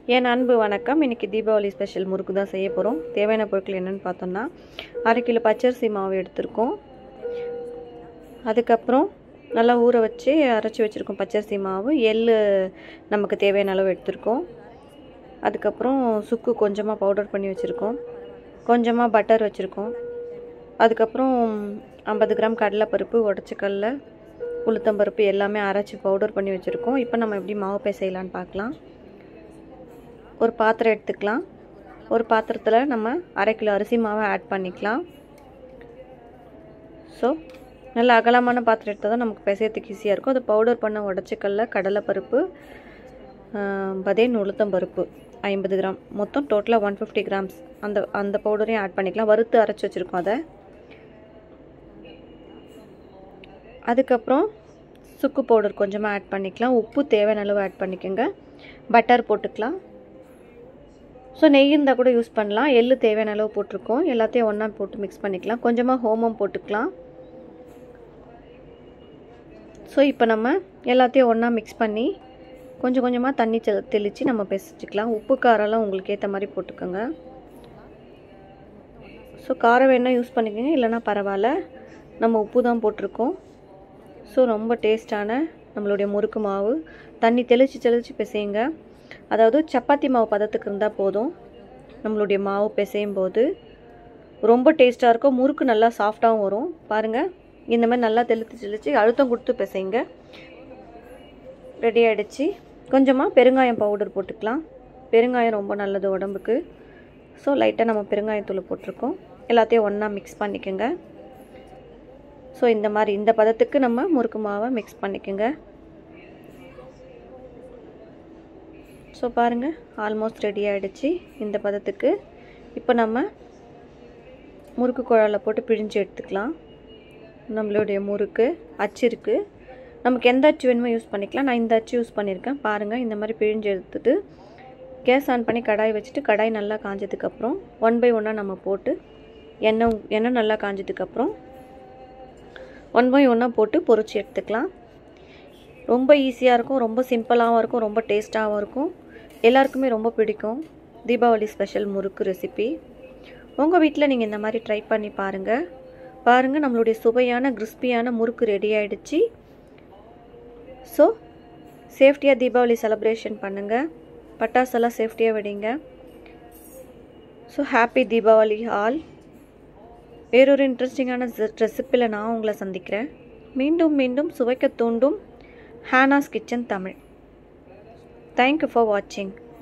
என் அன்பு வணக்கம் இன்றைக்கி தீபாவளி ஸ்பெஷல் முறுக்கு தான் செய்ய போகிறோம் தேவையான பொருட்கள் என்னென்னு பார்த்தோம்னா அரை கிலோ பச்சரிசி மாவு எடுத்திருக்கோம் அதுக்கப்புறம் நல்லா ஊற வச்சு அரைச்சி வச்சுருக்கோம் பச்சரிசி மாவு எள் நமக்கு தேவையான அளவு எடுத்திருக்கோம் அதுக்கப்புறம் சுக்கு கொஞ்சமாக பவுடர் பண்ணி வச்சுருக்கோம் கொஞ்சமாக பட்டர் வச்சுருக்கோம் அதுக்கப்புறம் ஐம்பது கிராம் கடலைப்பருப்பு உடச்சிக்கல்ல உளுத்தம்பருப்பு எல்லாமே அரைச்சி பவுடர் பண்ணி வச்சுருக்கோம் இப்போ நம்ம எப்படி மாவு பிசையலான்னு பார்க்கலாம் ஒரு பாத்திரம் எடுத்துக்கலாம் ஒரு பாத்திரத்தில் நம்ம அரை கிலோ அரிசி மாவை ஆட் பண்ணிக்கலாம் ஸோ நல்ல அகலமான பாத்திரம் எடுத்தால் தான் நமக்கு பிசையத்துக்கு ஈஸியாக இருக்கும் அது பவுடர் பண்ண உடச்சிக்கல்ல கடலைப்பருப்பு பதேன் உளுத்தம்பருப்பு ஐம்பது கிராம் மொத்தம் டோட்டலாக ஒன் ஃபிஃப்டி கிராம்ஸ் அந்த அந்த பவுடரையும் ஆட் பண்ணிக்கலாம் வறுத்து அரைச்சி வச்சுருக்கோம் அதை அதுக்கப்புறம் சுக்கு பவுடர் கொஞ்சமாக ஆட் பண்ணிக்கலாம் உப்பு தேவையான அளவு ஆட் பண்ணிக்கோங்க பட்டர் போட்டுக்கலாம் ஸோ நெய் இருந்தால் கூட யூஸ் பண்ணலாம் எள்ளு தேவையான அளவு போட்டிருக்கோம் எல்லாத்தையும் ஒன்றா போட்டு மிக்ஸ் பண்ணிக்கலாம் கொஞ்சமாக ஹோமம் போட்டுக்கலாம் ஸோ இப்போ நம்ம எல்லாத்தையும் ஒன்றா மிக்ஸ் பண்ணி கொஞ்சம் கொஞ்சமாக தண்ணி தெளித்து நம்ம பிசைச்சிக்கலாம் உப்பு காரம்லாம் உங்களுக்கு ஏற்ற மாதிரி போட்டுக்கோங்க ஸோ காரம் வேணால் யூஸ் பண்ணிக்கோங்க இல்லைனா பரவாயில்ல நம்ம உப்பு தான் போட்டிருக்கோம் ஸோ ரொம்ப டேஸ்டான நம்மளுடைய முறுக்கு மாவு தண்ணி தெளித்து தெளித்து பிசையுங்க அதாவது சப்பாத்தி மாவு பதத்துக்கு இருந்தால் போதும் நம்மளுடைய மாவு பிசையும் போது ரொம்ப டேஸ்ட்டாக இருக்கும் முறுக்கு நல்லா சாஃப்டாகவும் வரும் பாருங்கள் இந்த மாதிரி நல்லா தெளித்து தெளித்து அழுத்தம் கொடுத்து பிசைங்க ரெடி ஆகிடுச்சு கொஞ்சமாக பெருங்காயம் பவுடர் போட்டுக்கலாம் பெருங்காயம் ரொம்ப நல்லது உடம்புக்கு ஸோ லைட்டாக நம்ம பெருங்காயத்தூள் போட்டிருக்கோம் எல்லாத்தையும் ஒன்றா மிக்ஸ் பண்ணிக்கோங்க ஸோ இந்த மாதிரி இந்த பதத்துக்கு நம்ம முறுக்கு மாவை மிக்ஸ் பண்ணிக்கோங்க ஸோ பாருங்கள் ஆல்மோஸ்ட் ரெடி ஆகிடுச்சு இந்த பதத்துக்கு இப்போ நம்ம முறுக்கு குழாயில் போட்டு பிழிஞ்சு எடுத்துக்கலாம் நம்மளுடைய முறுக்கு அச்சு இருக்குது நமக்கு எந்த அச்சு வேணுமோ யூஸ் பண்ணிக்கலாம் நான் இந்த அச்சு யூஸ் பண்ணியிருக்கேன் பாருங்கள் இந்த மாதிரி பிழிஞ்சு எடுத்துட்டு கேஸ் ஆன் பண்ணி கடாய் வச்சுட்டு கடாய் நல்லா காஞ்சதுக்கப்புறம் ஒன் பை ஒன்னாக நம்ம போட்டு எண்ணெய் எண்ணெய் நல்லா காஞ்சதுக்கப்புறம் ஒன் பை ஒன்னாக போட்டு பொறிச்சு எடுத்துக்கலாம் ரொம்ப ஈஸியாக இருக்கும் ரொம்ப சிம்பிளாகவும் இருக்கும் ரொம்ப டேஸ்ட்டாகவும் இருக்கும் எல்லாருக்குமே ரொம்ப பிடிக்கும் தீபாவளி ஸ்பெஷல் முறுக்கு ரெசிபி உங்கள் வீட்டில் நீங்கள் இந்த மாதிரி ட்ரை பண்ணி பாருங்கள் பாருங்கள் நம்மளுடைய சுவையான கிறிஸ்பியான முறுக்கு ரெடி ஆகிடுச்சு ஸோ சேஃப்டியாக தீபாவளி செலப்ரேஷன் பண்ணுங்கள் பட்டாசெல்லாம் சேஃப்டியாக விடுங்க ஸோ ஹாப்பி தீபாவளி ஆல் வேறொரு இன்ட்ரெஸ்டிங்கான ரெசிப்பியில் நான் உங்களை சந்திக்கிறேன் மீண்டும் மீண்டும் சுவைக்க தூண்டும் Hana's kitchen Tamil thank you for வாட்சிங்